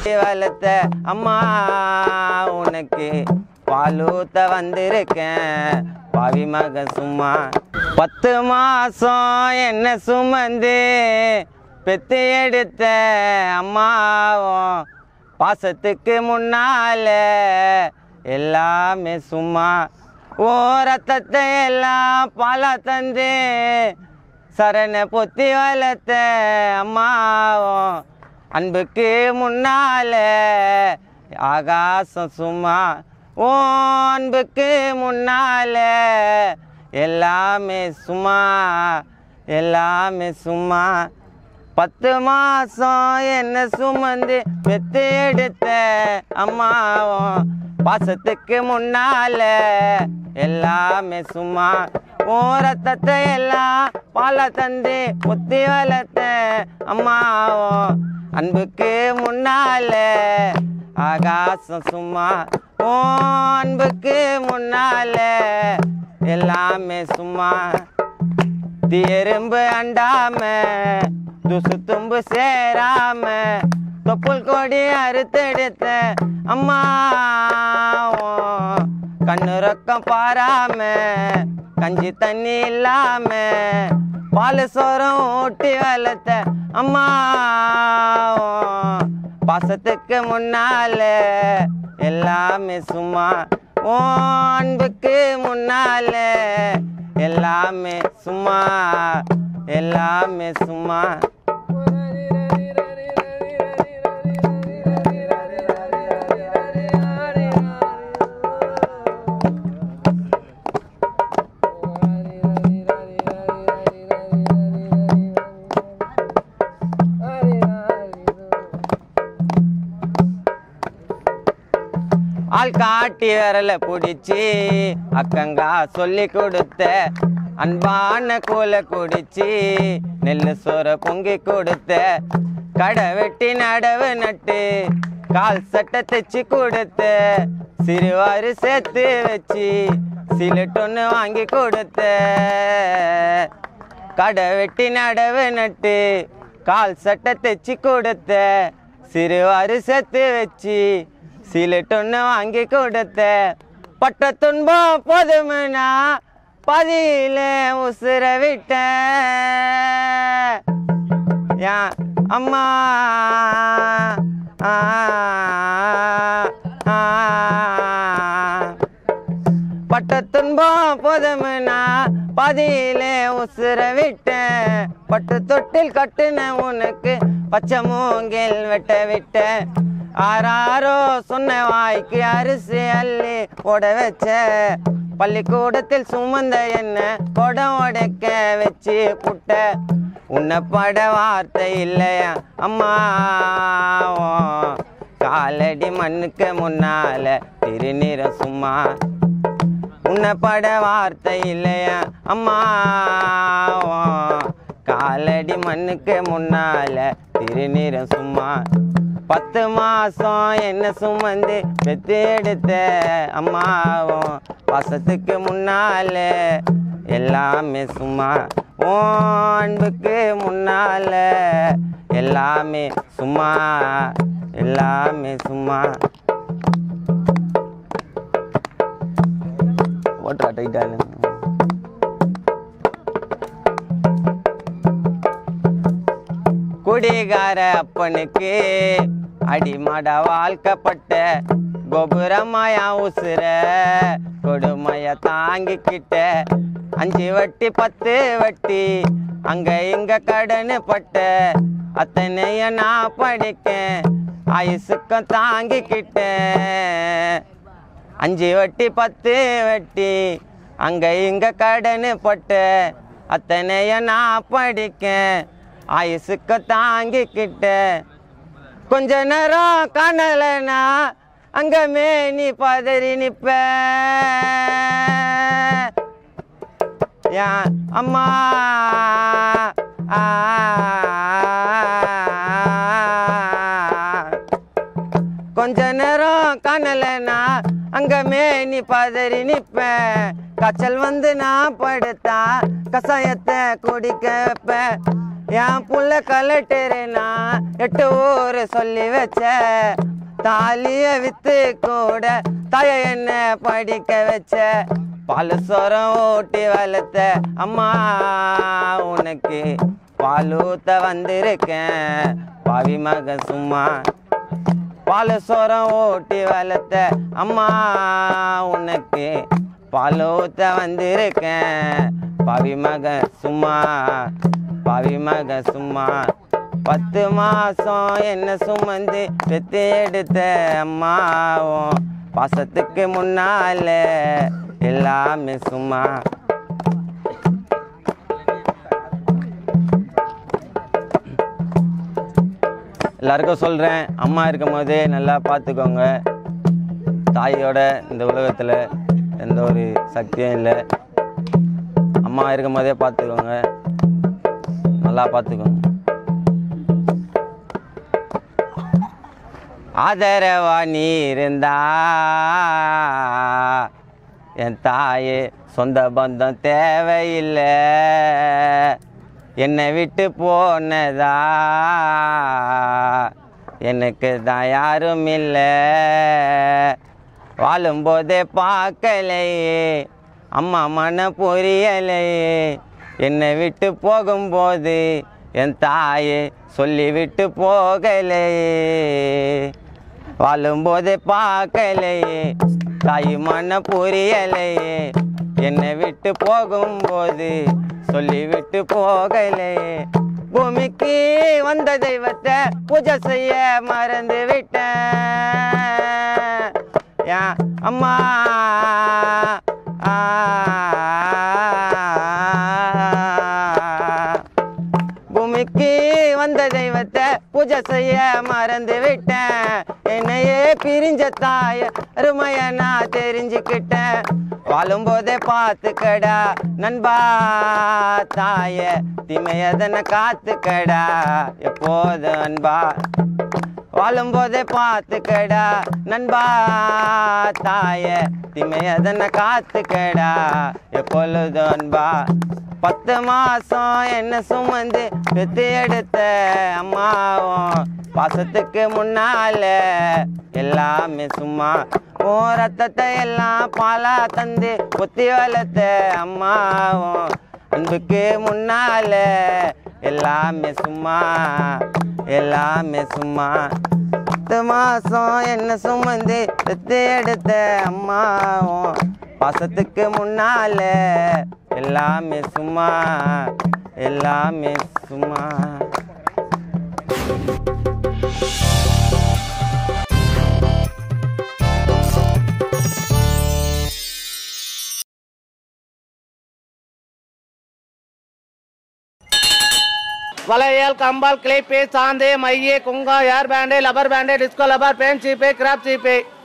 வளர்த்த அம்மா உனக்கு பாலூத்த வந்திருக்கேன் பாவி மக சும்மா பத்து மாசம் என்ன சுமந்து பெத்து எடுத்த அம்மாவும் பாசத்துக்கு முன்னால எல்லாமே சும்மா ஓ ரத்தத்தை எல்லாம் பாலா தந்து சரண பொத்தி வளர்த்த அம்மாவும் அன்புக்கு முன்னால ஆகாசம் சும்மா ஓ அன்புக்கு முன்னால எல்லாமே சும்மா எல்லாமே சும்மா பத்து மாசம் என்ன சுமந்து பெத்து எடுத்த அம்மாவும் பாசத்துக்கு முன்னால எல்லாமே சும்மா ஓ ரத்தத்தை எல்லாம் பால தந்து புத்தி வளர்த்த அம்மாவும் அன்புக்கு முன்னால ஆகாசம் சும்மா ஓ அன்புக்கு முன்னால எல்லாமே சும்மா எறும்பு அண்டாம துசு தும்பு சேராம தொப்புள் கொடி அறுத்தெடுத்த அம்மா கண்ணு ரொக்கம் பாராம கஞ்சி தண்ணி இல்லாம பால் சோறும் ஊட்டி வளர்த்த அம்மா பாசத்துக்கு முன்னால எல்லாமே சும்மா ஓ அன்புக்கு முன்னால எல்லாமே சும்மா எல்லாமே சும்மா ஆள் காட்டி விரல பிடிச்சி அக்கங்கா சொல்லி கொடுத்த அன்பான கூல குடிச்சு நெல்லு சோற பொங்கி கொடுத்த கடை வெட்டி நடவு நட்டு கால் சட்டை தைச்சு கொடுத்த சிறுவாறு சேர்த்து வச்சு சிலட்டொன்னு வாங்கி கொடுத்த கடை வெட்டி நடவு நட்டு கால் சட்டை தைச்சு கொடுத்த சிறுவாறு சேர்த்து வச்சு சிலட்டொன்னு வாங்கி கொடுத்த பட்ட துன்பம் போதுமுனா பதியில உசுர விட்ட யா அம்மா ஆ, ஆ, பட்ட துன்பம் போதுமுனா பாதியிலே உசுர விட்டேன் பட்டு தொட்டில் கட்டுன உனக்கு பச்சை மூங்கில் வெட்ட விட்டேன் ஆறாரோ சொன்ன வாய்க்கு அரிசி அள்ளி போட வச்ச பள்ளிக்கூடத்தில் சுமந்த என்ன கொடம் உடைக்க வச்சு புட்ட உன்னை பட வார்த்தை இல்லையா அம்மா காலடி மண்ணுக்கு முன்னால திருநீரம் சும்மா உன்னை பட வார்த்தை இல்லையா அம்மா காலடி மண்ணுக்கு முன்னால திருநீரம் சும்மா பத்து மாசம் என்ன சுமந்து பெத்து எடுத்த அம்மாவும் பாசத்துக்கு முன்னால எல்லாமே சும்மா ஓ அன்புக்கு முன்னால எல்லாமே சும்மா எல்லாமே சும்மா ஓட்டுறா டைட்டாக குடிகார அப்பனுக்கு அடிமட வாழ்க்கப்பட்ட கோபுரமாயா உசுர கொடுமைய தாங்கிக்கிட்ட அஞ்சு வட்டி பத்து வட்டி அங்க இங்க கடனு பட்ட அத்தனைய நான் படிக்க ஆயுசுக்கம் தாங்கிக்கிட்டேன் அஞ்சு வட்டி பத்து வட்டி அங்க இங்க கடனு பட்ட அத்தனைய நான் படிக்க ஆயுசுக்க தாங்கிக்கிட்ட கொஞ்ச நேரம் காணலனா அங்க மேனி பதறி நிப்ப யா அம்மா ஆ கொஞ்ச நேரம் காணலனா அங்க மேனி பதறி நிப்பேன் காய்ச்சல் வந்து நான் படுத்தா கசாயத்தை குடிக்க வைப்பேன் என் புள்ள கலட்டுறேனா எட்டு ஊர் சொல்லி வச்ச தாலிய வித்து கூட தாய என்ன படிக்க வச்ச பால் சோரம் ஊட்டி வளர்த்த அம்மா உனக்கு பால் ஊத்த வந்திருக்கேன் பாவி மகன் சும்மா பால் சோரம் ஊட்டி வளர்த்த அம்மா உனக்கு பால் ஊத்த வந்திருக்கேன் பாவி மகன் சும்மா பாவி மகன் சும்மா பத்து மாசம் என்ன சுமந்து பெத்து எடுத்த அம்மாவும் பாசத்துக்கு முன்னால எல்லாமே சும்மா எல்லாருக்கும் சொல்கிறேன் அம்மா இருக்கும் போதே நல்லா பார்த்துக்கோங்க தாயோட இந்த உலகத்தில் எந்த ஒரு சக்தியும் இல்லை அம்மா இருக்கும் போதே பார்த்துக்கோங்க நல்லா பார்த்துக்கோங்க ஆதரவா நீ இருந்தா என் தாயே சொந்த பந்தம் தேவையில்லை என்னை விட்டு போனதா எனக்கு தான் யாரும் இல்லை வாழும்போதே பார்க்கலையே அம்மா மன புரியலையே என்னை விட்டு போகும்போது என் தாயே சொல்லி விட்டு போகலையே வாழும்போதே பார்க்கலையே தாய் மன புரியலையே என்னை விட்டு போகும்போது சொல்லி விட்டு போகலையே பூமிக்கு வந்த தெய்வத்தை பூஜை செய்ய மறந்து விட்டேன் என் அம்மா பூமிக்கு வந்த தெய்வத்தை பூஜை செய்ய மறந்து விட்டேன் என்னையே பிரிஞ்ச தாய அருமைய நான் தெரிஞ்சுக்கிட்டேன் வாழும்போதே பார்த்துக்கடா நண்பா தாய திமையதனை காத்துக்கடா எப்போது அன்பா வாழும்போதே பார்த்துக்கடா நண்பா தாய திமையதனை காத்துக்கடா எப்பொழுது அன்பா பத்து மாசம் என்ன சுமந்து பெத்து எடுத்த அம்மாவும் பாசத்துக்கு முன்னால எல்லாமே சும்மா உன் ரத்தத்தை எல்லாம் பாலா தந்து ஒத்தி வளர்த்த அம்மாவும் அன்புக்கு முன்னால எல்லாமே சும்மா எல்லாமே சும்மா பத்து மாசம் என்ன சுமந்து பெத்து எடுத்த அம்மாவும் பாசத்துக்கு முன்னால எல்லாமே சும்மா எல்லாமே சும்மா வளையல் கம்பால் கிளிப்பு சாந்து மைய குங்கா hair band rubber band disco rubber band சீப்பு கிராப் சீப்பு